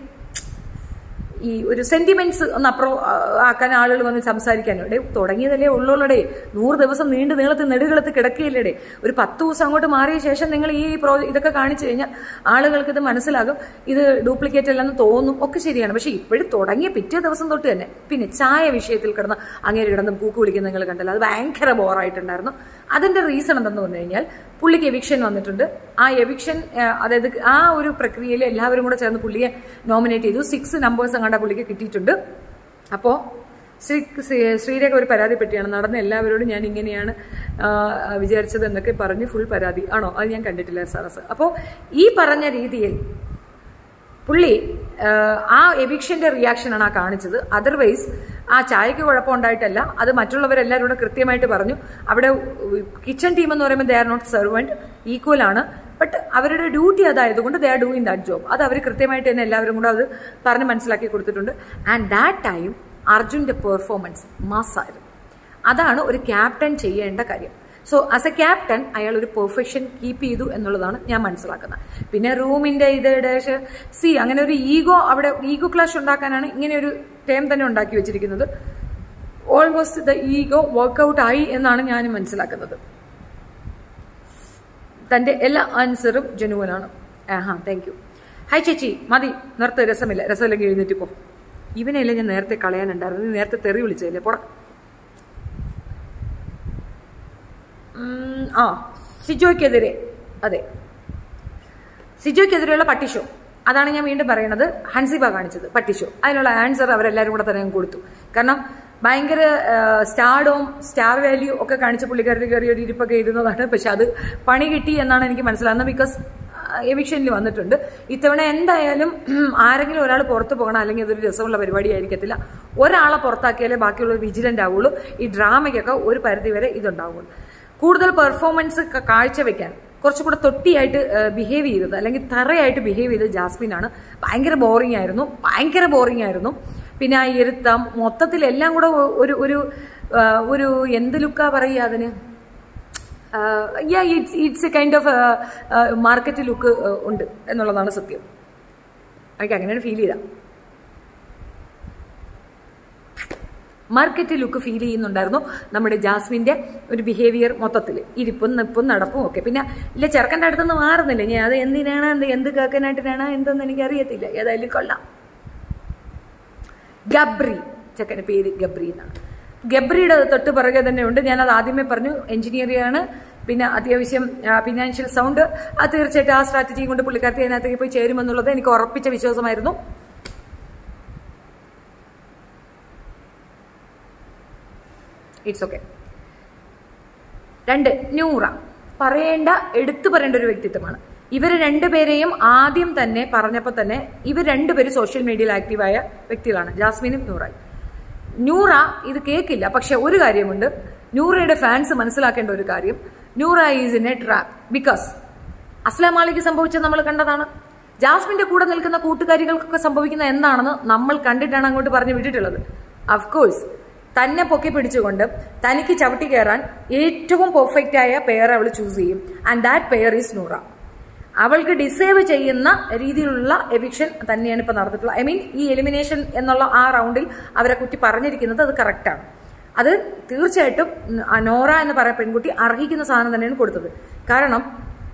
ഈ ഒരു സെന്റിമെന്റ്സ് ഒന്ന് അപ്രോ ആക്കാൻ ആളുകൾ വന്ന് സംസാരിക്കാനോ ഡേ തുടങ്ങിയതല്ലേ ഉള്ളുള്ളടേ നൂറ് ദിവസം നീണ്ടു നീളത്തിൽ നെടുകളത്ത് കിടക്കുകയില്ലടേ ഒരു പത്ത് ദിവസം അങ്ങോട്ട് മാറിയ ശേഷം നിങ്ങൾ ഈ പ്രോ ഇതൊക്കെ കാണിച്ചു കഴിഞ്ഞാൽ ആളുകൾക്ക് ഇത് മനസ്സിലാകും ഇത് ഡ്യൂപ്ലിക്കേറ്റ് അല്ലെന്ന് തോന്നും ഒക്കെ ശരിയാണ് പക്ഷെ ഇപ്പോഴും തുടങ്ങിയ പിറ്റേ ദിവസം തൊട്ട് തന്നെ പിന്നെ ചായ വിഷയത്തിൽ കിടന്ന് അങ്ങേര് കിടന്ന് കൂക്ക് വിളിക്കുന്ന നിങ്ങൾ കണ്ടല്ലോ അത് ഭയങ്കര ബോറായിട്ടുണ്ടായിരുന്നു അതിന്റെ റീസൺ എന്തെന്ന് പറഞ്ഞു കഴിഞ്ഞാൽ പുള്ളിക്ക് എവിക്ഷൻ വന്നിട്ടുണ്ട് ആ എവിക്ഷൻ അതായത് ആ ഒരു പ്രക്രിയയിൽ എല്ലാവരും കൂടെ ചേർന്ന് പുള്ളിയെ നോമിനേറ്റ് ചെയ്തു സിക്സ് നമ്പേഴ്സ് അങ്ങാണ്ട് പുള്ളിക്ക് കിട്ടിയിട്ടുണ്ട് അപ്പോൾ ശ്രീ ശ്രീ- ശ്രീരേഖ ഒരു പരാതി പറ്റിയാണ് നടന്ന എല്ലാവരോടും ഞാൻ ഇങ്ങനെയാണ് ആ, വിചാരിച്ചത് എന്നൊക്കെ പറഞ്ഞ് ഫുൾ പരാതി ആണോ അത് ഞാൻ കണ്ടിട്ടില്ല സാറസ് അപ്പോൾ ഈ പറഞ്ഞ രീതിയിൽ പുള്ളി ആ, ആ എവിക്ഷന്റെ റിയാക്ഷനാണ് ആ കാണിച്ചത് അതർവൈസ് ആ ചായക്ക് കുഴപ്പമുണ്ടായിട്ടല്ല അത് മറ്റുള്ളവരെല്ലാവരും കൂടെ കൃത്യമായിട്ട് പറഞ്ഞു അവിടെ കിച്ചൺ ടീം എന്ന് പറയുമ്പോൾ they are not servant equal ആണ് ബട്ട് അവരുടെ ഡ്യൂട്ടി അതായതുകൊണ്ട് they are doing that job അത് അവർ കൃത്യമായിട്ട് തന്നെ എല്ലാവരും കൂടെ അത് പറഞ്ഞ് മനസ്സിലാക്കി കൊടുത്തിട്ടുണ്ട് ആൻഡ് ദാറ്റ് ടൈം അർജുന്റെ പെർഫോമൻസ് മാസ്സായിരുന്നു അതാണ് ഒരു ക്യാപ്റ്റൻ ചെയ്യേണ്ട കാര്യം സോ ആസ് എ ക്യാപ്റ്റൻ അയാൾ ഒരു പെർഫെക്ഷൻ കീപ്പ് ചെയ്തു എന്നുള്ളതാണ് ഞാൻ മനസ്സിലാക്കുന്നത് പിന്നെ റൂമിന്റെ ഇത് ഡാഷ് സി അങ്ങനെ ഒരു ഈഗോ അവിടെ ഈഗോ ക്ലാഷ് ഉണ്ടാക്കാനാണ് ഇങ്ങനെ ഒരു ടേം തന്നെ ഉണ്ടാക്കി വെച്ചിരിക്കുന്നത് ഓൾമോസ്റ്റ് ദ ഈഗോ വർക്ക്ഔട്ട് ആയി എന്നാണ് ഞാൻ മനസ്സിലാക്കുന്നത് തന്റെ എല്ലാ ആൻസറും ജനുവനാണ് ആഹാ താങ്ക് യു ഹായ് ചേച്ചി മതി നിർത്ത് രസമില്ല രസമില്ലെങ്കിൽ എഴുന്നേറ്റ് പോ ഇവനെയല്ലേ ഞാൻ നേരത്തെ കളയാനുണ്ടായിരുന്നു നീ നേരത്തെ തെറി വിളിച്ചതല്ലേ പോടാ ഉം, ആ സിജോയ്ക്കെതിരെ അതെ സിജോയ്ക്കെതിരെയുള്ള പട്ടിഷോ അതാണ് ഞാൻ വീണ്ടും പറയുന്നത് ഹൻസിബ കാണിച്ചത് പട്ടിഷോ അതിനുള്ള ആൻസർ അവരെല്ലാവരും കൂടെ തന്നെ അങ്ങ് കൊടുത്തു കാരണം ഭയങ്കര സ്റ്റാർഡും സ്റ്റാർ വാല്യൂ ഒക്കെ കാണിച്ച പുള്ളിക്കാരത്തിൽ കയറി ഒരു ഇരിപ്പൊക്കെ ഇരുന്നതാണ് പക്ഷെ അത് പണി കിട്ടി എന്നാണ് എനിക്ക് മനസ്സിലാകുന്നത് ബിക്കോസ് എവിക്ഷനിൽ വന്നിട്ടുണ്ട് ഇത്തവണ എന്തായാലും ഉം, ആരെങ്കിലും ഒരാൾ പുറത്തു പോകണം അല്ലെങ്കിൽ അതൊരു രസമുള്ള പരിപാടി ആയിരിക്കത്തില്ല ഒരാളെ പുറത്താക്കിയാലേ ബാക്കിയുള്ളവർ വിജിലന്റ് ആവുള്ളൂ ഈ ഡ്രാമയ്ക്കൊക്കെ ഒരു പരിധി വരെ ഇതുണ്ടാവുള്ളൂ കൂടുതൽ പെർഫോമൻസ് കാഴ്ചവെക്കാൻ കുറച്ചുകൂടെ തൊട്ടിയായിട്ട് ബിഹേവ് ചെയ്തത് അല്ലെങ്കിൽ തറയായിട്ട് ബിഹേവ് ചെയ്തത് ജാസ്മിനാണ് ഭയങ്കര ബോറിംഗ് ആയിരുന്നു ഭയങ്കര ബോറിംഗ് ആയിരുന്നു പിന്നെ ആ ഇരുത്തം മൊത്തത്തിൽ എല്ലാം കൂടെ ഒ- ഒരു ഒരു ആ, ഒരു എന്ത് ലുക്കാ പറയുക അതിന് it's a kind of market look ഉണ്ട് എന്നുള്ളതാണ് സത്യം എനിക്ക് അങ്ങനെയാണ് ഫീൽ ചെയ്ത മാർക്കറ്റ് ലുക്ക് ഫീൽ ചെയ്യുന്നുണ്ടായിരുന്നു നമ്മുടെ ജാസ്മിന്റെ ഒരു ബിഹേവിയർ മൊത്തത്തിൽ ഇരിപ്പും നിപ്പും നടപ്പും ഒക്കെ പിന്നെ ഇല്ല ചെറുക്കൻ്റെ അടുത്തൊന്നും മാറുന്നില്ല ഞാൻ അത് എന്തിനാണ് എന്ത് എന്ത് കേൾക്കാനായിട്ടാണ് എന്തെന്ന് എനിക്ക് അറിയത്തില്ല ഏതായാലും കൊള്ളാം ഗബ്രി ചെക്കൻ്റെ പേര് ഗബ്രി എന്നാണ് ഗബ്രിയുടെ തൊട്ട് പിറകെ തന്നെ ഉണ്ട് ഞാൻ അത് ആദ്യമേ പറഞ്ഞു എഞ്ചിനീയറിംഗ് ആണ് പിന്നെ അത്യാവശ്യം ഫിനാൻഷ്യൽ സൗണ്ട് അത് തീർച്ചയായിട്ടും ആ സ്ട്രാറ്റജി കൊണ്ട് പുള്ളിക്കാരത്തി അതിനകത്തേക്ക് പോയി ചേരുമെന്നുള്ളത് എനിക്ക് ഉറപ്പിച്ച വിശ്വാസമായിരുന്നു ഇറ്റ്സ് ഓക്കെ രണ്ട് നൂറ പറയേണ്ട എടുത്തു പറയേണ്ട ഒരു വ്യക്തിത്വമാണ് ഇവർ രണ്ടുപേരെയും ആദ്യം തന്നെ പറഞ്ഞപ്പോൾ തന്നെ ഇവർ രണ്ടുപേരും സോഷ്യൽ മീഡിയയിൽ ആക്റ്റീവായ വ്യക്തികളാണ് ജാസ്മിനും നൂറായി നൂറ ഇത് കേൾക്കില്ല പക്ഷെ ഒരു കാര്യമുണ്ട് നൂറയുടെ ഫാൻസ് മനസ്സിലാക്കേണ്ട ഒരു കാര്യം Noora is in a trap because Aslam Malik സംഭവിച്ചത് നമ്മൾ കണ്ടതാണ് ജാസ്മിന്റെ കൂടെ നിൽക്കുന്ന കൂട്ടുകാരികൾക്കൊക്കെ സംഭവിക്കുന്ന എന്താണെന്ന് നമ്മൾ കണ്ടിട്ടാണ് അങ്ങോട്ട് പറഞ്ഞു വിട്ടിട്ടുള്ളത് അഫ്കോഴ്സ് തന്നെ പൊക്കി പിടിച്ചുകൊണ്ട് തനിക്ക് ചവിട്ടി കയറാൻ ഏറ്റവും പെർഫെക്റ്റ് ആയ പെയർ അവൾ ചൂസ് ചെയ്യും and that pair is Noora അവൾക്ക് ഡിസേവ് ചെയ്യുന്ന രീതിയിലുള്ള എവിക്ഷൻ തന്നെയാണ് ഇപ്പൊ നടന്നിട്ടുള്ളത് ഐ മീൻ ഈ എലിമിനേഷൻ എന്നുള്ള ആ റൗണ്ടിൽ അവരെ കുറ്റി പറഞ്ഞിരിക്കുന്നത് അത് കറക്റ്റാണ് അത് തീർച്ചയായിട്ടും ആ നോറ എന്ന് പറയുന്ന പെൺകുട്ടി അർഹിക്കുന്ന സാധനം തന്നെയാണ് കൊടുത്തത് കാരണം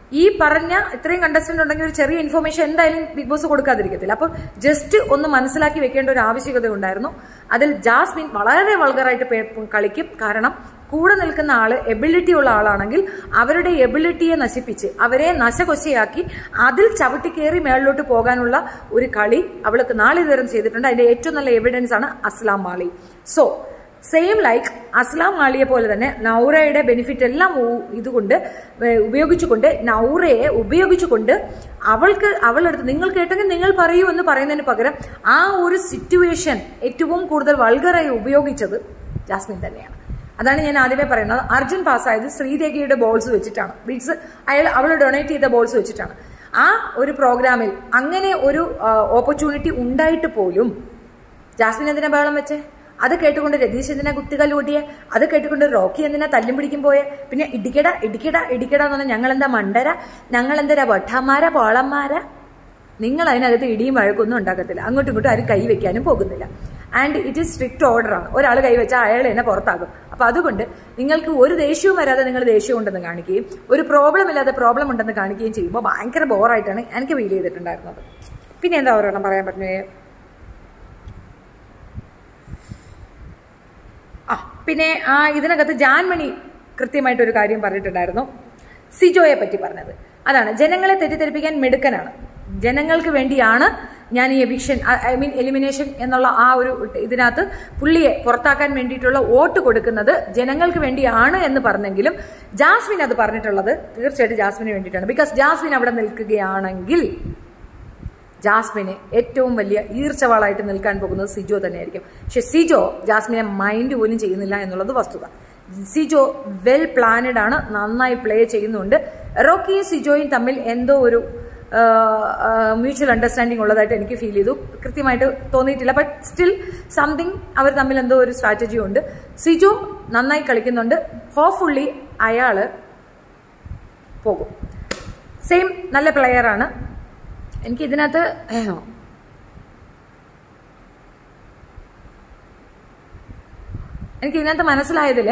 ഈ പറഞ്ഞ ഇത്രയും കണ്ടസ്റ്റന്റ് ഉണ്ടെങ്കിൽ ഒരു ചെറിയ ഇൻഫർമേഷൻ എന്തായാലും ബിഗ് ബോസ് കൊടുക്കാതിരിക്കത്തില്ല അപ്പം ജസ്റ്റ് ഒന്ന് മനസ്സിലാക്കി വെക്കേണ്ട ഒരു ആവശ്യകത ഉണ്ടായിരുന്നു അതിൽ ജാസ്മിൻ വളരെ വൾഗറായിട്ട് പേ- കളിക്കും കാരണം കൂടെ നിൽക്കുന്ന ആള് എബിലിറ്റി ഉള്ള ആളാണെങ്കിൽ അവരുടെ എബിലിറ്റിയെ നശിപ്പിച്ച് അവരെ നശകൊശയാക്കി അതിൽ ചവിട്ടി കയറി മേളിലോട്ട് പോകാനുള്ള ഒരു കളി അവൾക്ക് നാളിതുവരെ ചെയ്തിട്ടുണ്ട് അതിന്റെ ഏറ്റവും നല്ല എവിഡൻസ് ആണ് അസ്ലാം മാളി സോ സെയിം ലൈക്ക് അസ്ലാം മാളിയെ പോലെ തന്നെ നൗറയുടെ ബെനിഫിറ്റ് എല്ലാം ഉ- ഇതുകൊണ്ട് ഏ, ഉപയോഗിച്ചുകൊണ്ട് നൗറയെ ഉപയോഗിച്ചുകൊണ്ട് അവൾക്ക് അവളെടുത്ത് നിങ്ങൾ കേട്ടെങ്കിൽ നിങ്ങൾ പറയൂ എന്ന് പറയുന്നതിന് പകരം ആ ഒരു സിറ്റുവേഷൻ ഏറ്റവും കൂടുതൽ വൾഗറായി ഉപയോഗിച്ചത് ജാസ്മിൻ തന്നെയാണ് അതാണ് ഞാൻ ആദ്യമേ പറയുന്നത് അർജുൻ പാസ്സായത് ശ്രീദേവിയുടെ ബോൾസ് വെച്ചിട്ടാണ് മീൻസ് അയാൾ അവൾ ഡൊണേറ്റ് ചെയ്ത ബോൾസ് വെച്ചിട്ടാണ് ആ ഒരു പ്രോഗ്രാമിൽ അങ്ങനെ ഒരു ഓപ്പർച്യൂണിറ്റി ഉണ്ടായിട്ട് പോലും ജാസ്മിൻ എന്തിനാ ബഹളം വെച്ചേ അത് കേട്ടുകൊണ്ട് രതീഷ് എന്തിനാ കുത്തികല്ല് കൂട്ടിയെ അത് കേട്ടുകൊണ്ട് റോക്കി എന്തിനാ തല്ലും പിടിക്കും പോയെ പിന്നെ ഇടിക്കട ഇടിക്കട ഇടിക്കട എന്ന് പറഞ്ഞാൽ ഞങ്ങൾ എന്താ മണ്ടര ഞങ്ങൾ എന്താ വട്ടന്മാര പോളന്മാര നിങ്ങൾ അതിനകത്ത് ഇടിയും വഴക്കൊന്നും ഉണ്ടാക്കത്തില്ല അങ്ങോട്ടും ഇങ്ങോട്ടും ആരും കൈ വെക്കാനും പോകുന്നില്ല ആൻഡ് ഇറ്റ് ഈസ് സ്ട്രിക്റ്റ് ഓർഡറാണ് ഒരാൾ കൈവച്ചാൽ അയാൾ എന്നെ പുറത്താകും അപ്പൊ അതുകൊണ്ട് നിങ്ങൾക്ക് ഒരു ദേഷ്യവും വരാതെ നിങ്ങൾ ദേഷ്യം ഉണ്ടെന്ന് കാണിക്കുകയും ഒരു പ്രോബ്ലം ഇല്ലാതെ പ്രോബ്ലം ഉണ്ടെന്ന് കാണിക്കുകയും ചെയ്യുമ്പോൾ ഭയങ്കര ബോറായിട്ടാണ് എനിക്ക് ഫീൽ ചെയ്തിട്ടുണ്ടായിരുന്നത് പിന്നെ എന്താ ഒരെണ്ണം പറയാൻ പറ്റുന്നത് ആ പിന്നെ ആ ഇതിനകത്ത് ജാൻമണി കൃത്യമായിട്ടൊരു കാര്യം പറഞ്ഞിട്ടുണ്ടായിരുന്നു സിജോയെ പറ്റി പറഞ്ഞത് അതാണ് ജനങ്ങളെ തെറ്റിദ്ധരിപ്പിക്കാൻ മിടുക്കനാണ് ജനങ്ങൾക്ക് വേണ്ടിയാണ് ഞാൻ ഈ എവിക്ഷൻ ഐ മീൻ എലിമിനേഷൻ എന്നുള്ള ആ ഒരു ഇതിനകത്ത് പുള്ളിയെ പുറത്താക്കാൻ വേണ്ടിയിട്ടുള്ള വോട്ട് കൊടുക്കുന്നത് ജനങ്ങൾക്ക് വേണ്ടിയാണ് എന്ന് പറഞ്ഞെങ്കിലും ജാസ്മിൻ അത് പറഞ്ഞിട്ടുള്ളത് തീർച്ചയായിട്ടും ജാസ്മിന് വേണ്ടിയിട്ടാണ് ബിക്കോസ് ജാസ്മിൻ അവിടെ നിൽക്കുകയാണെങ്കിൽ ജാസ്മിന് ഏറ്റവും വലിയ ഈർച്ചവാളായിട്ട് നിൽക്കാൻ പോകുന്നത് സിജോ തന്നെയായിരിക്കും പക്ഷെ സിജോ ജാസ്മിനെ മൈൻഡ് പോലും ചെയ്യുന്നില്ല എന്നുള്ളത് വസ്തുത സിജോ വെൽ പ്ലാനഡ് ആണ് നന്നായി പ്ലേ ചെയ്യുന്നുണ്ട് റോക്കിയും സിജോയും തമ്മിൽ എന്തോ ഒരു മ്യൂച്വൽ അണ്ടർസ്റ്റാൻഡിങ് ഉള്ളതായിട്ട് എനിക്ക് ഫീൽ ചെയ്തു കൃത്യമായിട്ട് തോന്നിയിട്ടില്ല ബട്ട് സ്റ്റിൽ സംതിങ് അവർ തമ്മിൽ എന്തോ ഒരു സ്ട്രാറ്റജി ഉണ്ട് സിജോ നന്നായി കളിക്കുന്നുണ്ട് ഹോപ്പ്ഫുള്ളി അയാള് പോകും സെയിം നല്ല പ്ലെയർ ആണ് എനിക്ക് ഇതിനകത്ത് എനിക്ക് ഇതിനകത്ത് മനസ്സിലായതിൽ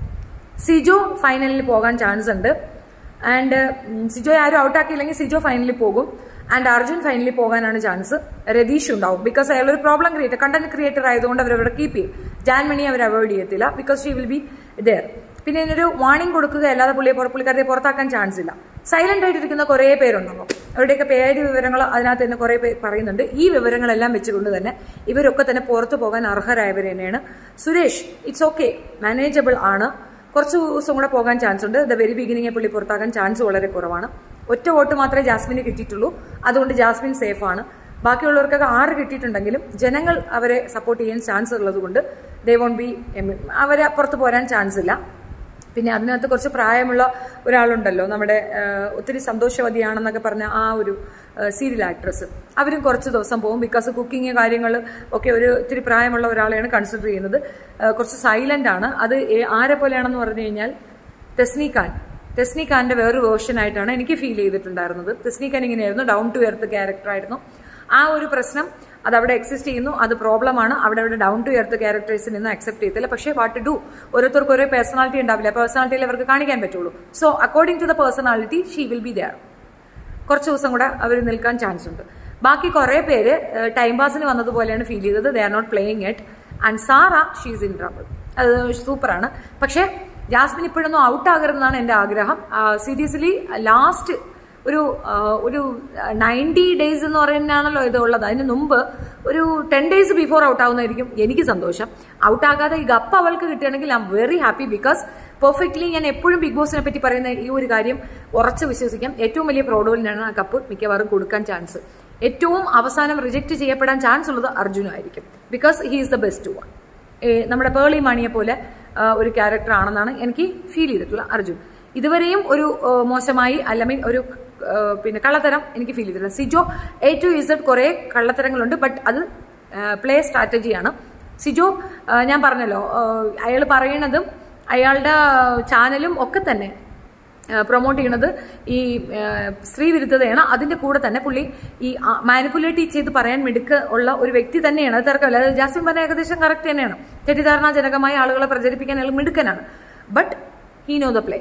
സിജോ ഫൈനലിൽ പോകാൻ ചാൻസ് ഉണ്ട് ആൻഡ് സിജോ ആരും ഔട്ടാക്കിയില്ലെങ്കിൽ സിജോ ഫൈനലിൽ പോകും ആൻഡ് അർജുൻ ഫൈനലിൽ പോകാനാണ് ചാൻസ് രതീഷ് ഉണ്ടാവും ബിക്കോസ് അയാൾ ഒരു പ്രോബ്ലം ക്രിയേറ്റർ കണ്ടന്റ് ക്രിയേറ്റർ ആയതുകൊണ്ട് അവർ അവിടെ കീപ്പ് ചെയ്യും ജാൻമണി അവർ അവോയ്ഡ് ചെയ്യത്തില്ല because she will be there പിന്നെ ഇതിനൊരു വാണിംഗ് കൊടുക്കുക അല്ലാതെ പുള്ളിയെ പുറ- പുള്ളിക്കാരെ പുറത്താക്കാൻ ചാൻസ് ഇല്ല സൈലന്റ് ആയിട്ടിരിക്കുന്ന കുറേ പേരുണ്ടല്ലോ അവരുടെയൊക്കെ പേര് വിവരങ്ങൾ അതിനകത്ത് തന്നെ കുറേ പേര് പറയുന്നുണ്ട് ഈ വിവരങ്ങളെല്ലാം വെച്ചുകൊണ്ട് തന്നെ ഇവരൊക്കെ തന്നെ പുറത്തു പോകാൻ അർഹരായവർ തന്നെയാണ് സുരേഷ് ഇറ്റ്സ് ഓക്കെ മാനേജബിൾ ആണ് കുറച്ച് ദിവസം കൂടെ പോകാൻ ചാൻസ് ഉണ്ട് ദ വെരി ബിഗിനിങ് പുള്ളി പുറത്താക്കാൻ ചാൻസ് വളരെ കുറവാണ് ഒറ്റ വോട്ട് മാത്രമേ ജാസ്മിന് കിട്ടിയിട്ടുള്ളൂ അതുകൊണ്ട് ജാസ്മിൻ സേഫ് ആണ് ബാക്കിയുള്ളവർക്കൊക്കെ ആറ് കിട്ടിയിട്ടുണ്ടെങ്കിലും ജനങ്ങൾ അവരെ സപ്പോർട്ട് ചെയ്യാൻ ചാൻസ് ഉള്ളതുകൊണ്ട് ദേ വോണ്ട് ബി അവരെ പുറത്ത് പോരാൻ ചാൻസ് ഇല്ല പിന്നെ അതിനകത്ത് കുറച്ച് പ്രായമുള്ള ഒരാളുണ്ടല്ലോ നമ്മുടെ ആ, ഒത്തിരി സന്തോഷവതിയാണെന്നൊക്കെ പറഞ്ഞ ആ ഒരു സീരിയൽ ആക്ട്രസ് അവരും കുറച്ച് ദിവസം പോകും ബിക്കോസ് കുക്കിങ് കാര്യങ്ങൾ ഒക്കെ ഒരു ഇത്തിരി പ്രായമുള്ള ഒരാളെയാണ് കൺസിഡർ ചെയ്യുന്നത് ആ, കുറച്ച് സൈലന്റ് ആണ് അത് ഏ- ആരെ പോലെയാണെന്ന് പറഞ്ഞു കഴിഞ്ഞാൽ തെസ്നി ഖാൻ തെസ്നി ഖാന്റെ വേറൊരു വേർഷൻ ആയിട്ടാണ് എനിക്ക് ഫീൽ ചെയ്തിട്ടുണ്ടായിരുന്നത് തെസ്നി ഖാൻ ഇങ്ങനെയായിരുന്നു ഡൗൺ ടു എർത്ത് ക്യാരക്ടർ ആയിരുന്നു ആ ഒരു പ്രശ്നം അത് അവിടെ എക്സിസ്റ്റ് ചെയ്യുന്നു അത് പ്രോബ്ലമാണ് അവിടെ അവിടെ ഡൗൺ ടു എർത്ത് ക്യാരക്ടേഴ്സിൽ നിന്ന് അക്സെപ്റ്റ് ചെയ്തില്ല പക്ഷേ വാട്ട് ടു ഓരോരുത്തർക്ക് ഓരോ പേഴ്സണാലിറ്റി ഉണ്ടാവില്ല പേഴ്സണാലിറ്റിയിൽ അവർക്ക് കാണിക്കാൻ പറ്റുള്ളൂ so according to the personality she will be there കുറച്ച് ദിവസം കൂടെ അവർ നിൽക്കാൻ ചാൻസ് ഉണ്ട് ബാക്കി കുറേ പേര് ടൈം പാസിന് വന്നതുപോലെയാണ് ഫീൽ ചെയ്തത് they are not playing it and Sara she's in trouble അത് സൂപ്പറാണ് പക്ഷേ ജാസ്മിൻ ഇപ്പോഴൊന്നും ഔട്ട് ആകരുതെന്നാണ് എൻ്റെ ആഗ്രഹം സീരിയസ്ലി ലാസ്റ്റ് ഒരു ആ, ഒരു നയൻറ്റി ഡേയ്സ് എന്ന് പറയുന്നതാണല്ലോ ഇത് ഉള്ളത് അതിന് മുമ്പ് ഒരു ടെൻ ഡേയ്സ് ബിഫോർ ഔട്ട് ആവുന്നതായിരിക്കും എനിക്ക് സന്തോഷം ഔട്ട് ആകാതെ ഈ ഗപ്പ് അവൾക്ക് കിട്ടുകയാണെങ്കിൽ I am very happy because perfectly ഞാൻ എപ്പോഴും ബിഗ് ബോസിനെ പറ്റി പറയുന്ന ഈ ഒരു കാര്യം ഉറച്ചു വിശ്വസിക്കാം ഏറ്റവും വലിയ പ്രോഡോലിനാണ് ആ കപ്പ് മിക്കവാറും കൊടുക്കാൻ ചാൻസ് ഏറ്റവും അവസാനം റിജക്ട് ചെയ്യപ്പെടാൻ ചാൻസ് ഉള്ളത് അർജുനായിരിക്കും because he is the best one നമ്മുടെ പേളി മാണിയെ പോലെ ആ, ഒരു ക്യാരക്ടർ ആണെന്നാണ് എനിക്ക് ഫീൽ ചെയ്തിട്ടുള്ള അർജുൻ ഇതുവരെയും ഒരു ആ, മോശമായി അല്ലെങ്കിൽ ഒരു ആ, പിന്നെ കള്ളത്തരം എനിക്ക് ഫീൽ ചെയ്തിട്ടില്ല സിജോ എ ടു ഇസഡ് കുറെ കള്ളത്തരങ്ങളുണ്ട് ബട്ട് അത് പ്ലേ സ്ട്രാറ്റജിയാണ് സിജോ ആ, ഞാൻ പറഞ്ഞല്ലോ അയാൾ പറയണതും അയാളുടെ ചാനലും ഒക്കെ തന്നെ പ്രൊമോട്ട് ചെയ്യണത് ഈ ആ, സ്ത്രീ വിരുദ്ധതയാണ് അതിന്റെ കൂടെ തന്നെ പുള്ളി ഈ മാനിപ്പുലേറ്റ് ചെയ്ത് പറയാൻ മിടുക്ക് ഉള്ള ഒരു വ്യക്തി തന്നെയാണ് അത് തിരക്കല്ല അത് ജാസ്മിൻ പറഞ്ഞ ഏകദേശം കറക്റ്റ് തന്നെയാണ് തെറ്റിദ്ധാരണാജനകമായ ആളുകളെ പ്രചരിപ്പിക്കാൻ അയാൾ മിടുക്കനാണ് but he know the play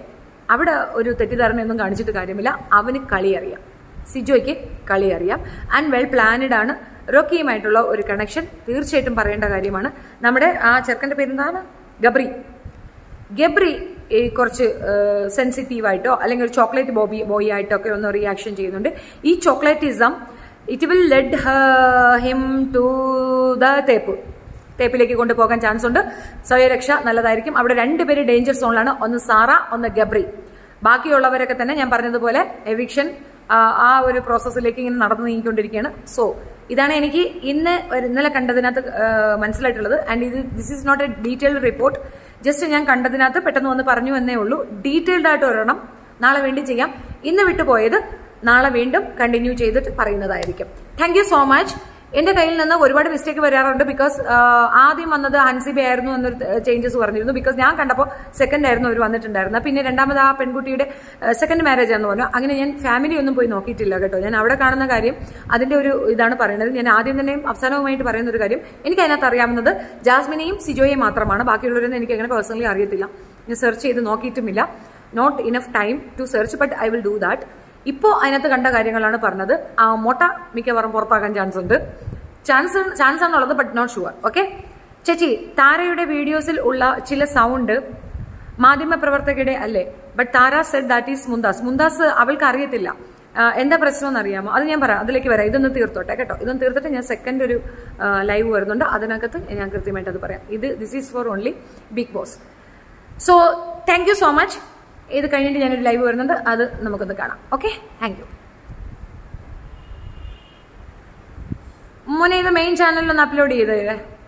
അവിടെ ഒരു തെറ്റിദ്ധാരണയൊന്നും കാണിച്ചിട്ട് കാര്യമില്ല അവന് കളി അറിയാം സിജോയ്ക്ക് കളി അറിയാം ആൻഡ് വെൽ പ്ലാനഡ് ആണ് റോക്കിയുമായിട്ടുള്ള ഒരു കണക്ഷൻ തീർച്ചയായിട്ടും പറയേണ്ട കാര്യമാണ് നമ്മുടെ ആ ചെറുക്കൻ്റെ പേരെന്താണ് ഗബ്രി ഗബ്രി ഈ കുറച്ച് സെൻസിറ്റീവ് ആയിട്ടോ അല്ലെങ്കിൽ ഒരു ചോക്ലേറ്റ് ബോബി ബോയ് ആയിട്ടോ ഒക്കെ ഒന്ന് റിയാക്ഷൻ ചെയ്യുന്നുണ്ട് ഈ ചോക്ലേറ്റിസം it will lead him to the തേപ്പ് തേപ്പിലേക്ക് കൊണ്ടുപോകാൻ ചാൻസ് ഉണ്ട് സ്വയരക്ഷ നല്ലതായിരിക്കും അവിടെ രണ്ടുപേര് ഡേഞ്ചർ സോണിലാണ് ഒന്ന് സാറ ഒന്ന് ഗബ്രി ബാക്കിയുള്ളവരൊക്കെ തന്നെ ഞാൻ പറഞ്ഞതുപോലെ എവിക്ഷൻ ആ ഒരു പ്രോസസ്സിലേക്ക് ഇങ്ങനെ നടന്നു നീങ്ങിക്കൊണ്ടിരിക്കുകയാണ് സോ ഇതാണ് എനിക്ക് ഇന്ന് ഒരു ഇന്നലെ കണ്ടതിനകത്ത് ആ, മനസ്സിലായിട്ടുള്ളത് ആൻഡ് ഇത് this is not a detailed report just ഞാൻ കണ്ടതിനകത്ത് പെട്ടെന്ന് വന്ന് പറഞ്ഞു എന്നേ ഉള്ളൂ ഡീറ്റെയിൽഡ് ആയിട്ട് ഒരെണ്ണം നാളെ വീണ്ടും ചെയ്യാം ഇന്ന് വിട്ടുപോയത് നാളെ വീണ്ടും കണ്ടിന്യൂ ചെയ്തിട്ട് പറയുന്നതായിരിക്കും താങ്ക് യു സോ മച്ച് എന്റെ കയ്യിൽ നിന്ന് ഒരുപാട് മിസ്റ്റേക്ക് വരാറുണ്ട് ബിക്കോസ് ആദ്യം വന്നത് ഹൻസിബ ആയിരുന്നു എന്നൊരു ചേഞ്ചസ് പറഞ്ഞിരുന്നു ബിക്കോസ് ഞാൻ കണ്ടപ്പോൾ സെക്കൻഡ് ആയിരുന്നു അവർ വന്നിട്ടുണ്ടായിരുന്നത് പിന്നെ രണ്ടാമത് ആ പെൺകുട്ടിയുടെ സെക്കൻഡ് മാരേജ് ആണെന്ന് പറഞ്ഞു അങ്ങനെ ഞാൻ ഫാമിലി ഒന്നും പോയി നോക്കിയിട്ടില്ല കേട്ടോ ഞാൻ അവിടെ കാണുന്ന കാര്യം അതിന്റെ ഒരു ഇതാണ് പറയുന്നത് ഞാൻ ആദ്യം തന്നെയും അവസാനവുമായിട്ട് പറയുന്ന ഒരു കാര്യം എനിക്ക് അതിനകത്ത് അറിയാവുന്നത് ജാസ്മിനെയും സിജോയെയും മാത്രമാണ് ബാക്കിയുള്ളവരൊന്നും എനിക്ക് അങ്ങനെ പേഴ്സണലി അറിയത്തില്ല ഞാൻ സെർച്ച് ചെയ്ത് നോക്കിയിട്ടുമില്ല not enough time to search but I will do that ഇപ്പോൾ അതിനകത്ത് കണ്ട കാര്യങ്ങളാണ് പറഞ്ഞത് ആ മൊട്ട മിക്കവാറും പുറത്താക്കാൻ ചാൻസ് ഉണ്ട് ചാൻസ് ചാൻസ് ആണുള്ളത് ബട്ട് നോട്ട് ഷുവർ ഓക്കെ ചേച്ചി താരയുടെ വീഡിയോസിൽ ഉള്ള ചില സൗണ്ട് മാധ്യമ പ്രവർത്തകരുടെ അല്ലേ but Tara said that is Mumtaz Mumtaz അവൾക്ക് അറിയത്തില്ല ആ, എന്താ പ്രശ്നം എന്നറിയാമോ അത് ഞാൻ പറയാം അതിലേക്ക് വരാം ഇതൊന്ന് തീർത്തോട്ടെ കേട്ടോ ഇതൊന്ന് തീർത്തിട്ട് ഞാൻ സെക്കൻഡ് ഒരു ലൈവ് വരുന്നുണ്ട് അതിനകത്ത് ഞാൻ കൃത്യമായിട്ട് അത് പറയാം ഇത് this is for only Bigg Boss so thank you so much ഇത് കഴിഞ്ഞിട്ട് ഞാനൊരു ലൈവ് വരുന്നുണ്ട് അത് നമുക്കൊന്ന് കാണാം ഓക്കെ താങ്ക് യു മോനെ ഇത് മെയിൻ ചാനലിൽ ഒന്ന് അപ്ലോഡ് ചെയ്തേ